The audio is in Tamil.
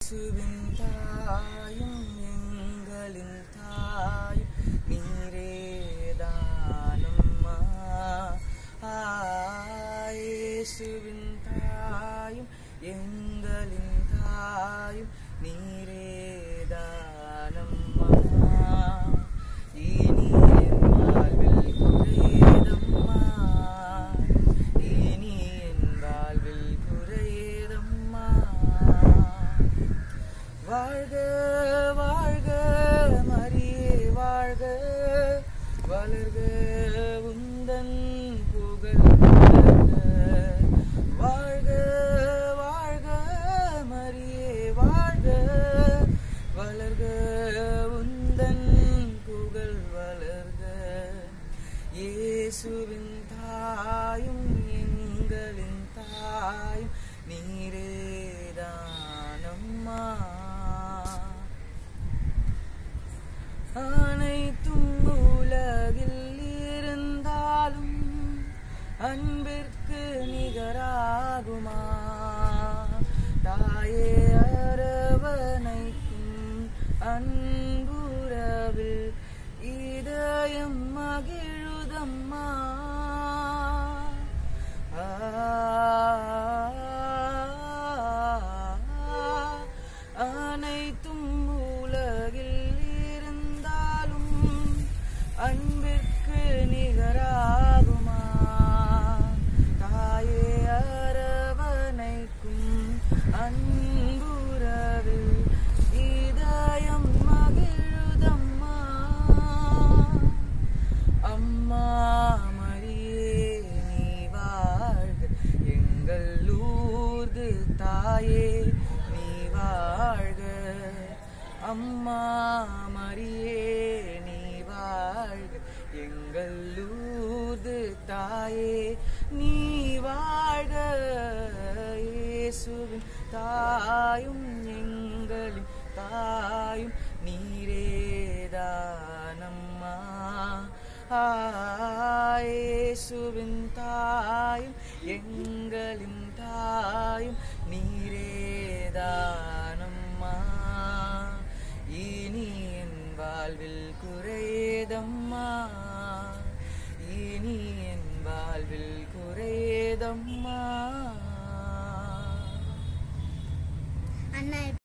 இயேசுவின் தாயும் எங்களின் தாயும் நீரேதானம்மா ஆ, இயேசுவின் தாயும் எங்களின் தாயும் நீரேதானம்மா இனி என் வாழ்வில் குறையேதம்மா இனி என் வாழ்வில் குறையேதம்மா வாழ்க வாழ்க மரியே வாழ்க வளர்க உந்தன் புகழ் வளர்க வாழ்க வாழ்க மரியே வாழ்க வளர்க உந்தன் புகழ் வளர்க இயேசுவின் தாயும் எங்களின் தாயும் நீரேதானம்மா அனைத்தும் உலகில் இருந்தாலும் அன்பிற்கு நிகராகுமா தாயே அரவணைக்கும் அன்புறவில் இதயம் மகிழுதம்மா அனைத்தும் உலகில் இருந்தாலும் அன்பிற்கு நிகராகுமா தாயே அரவணைக்கும் அன்புறவில் இதயம் மகிழுதம்மா அம்மா மரியே நீ வாழ்க எங்கள் ஊர்து தாயே நீ வாழ்க அம்மா மரியே நீ வாழ்க எங்கள் ஊர்து தாயே நீ வாழ்க இயேசுவின் தாயும் எங்களின் தாயும் நீரேதானம்மா இயேசுவின் தாயும் எங்களின் தாயும் நீரேதானம்மா இனி என் வாழ்வில் குறையேதம்மா இனி என் வாழ்வில் குறையேதம்மா அண்ணா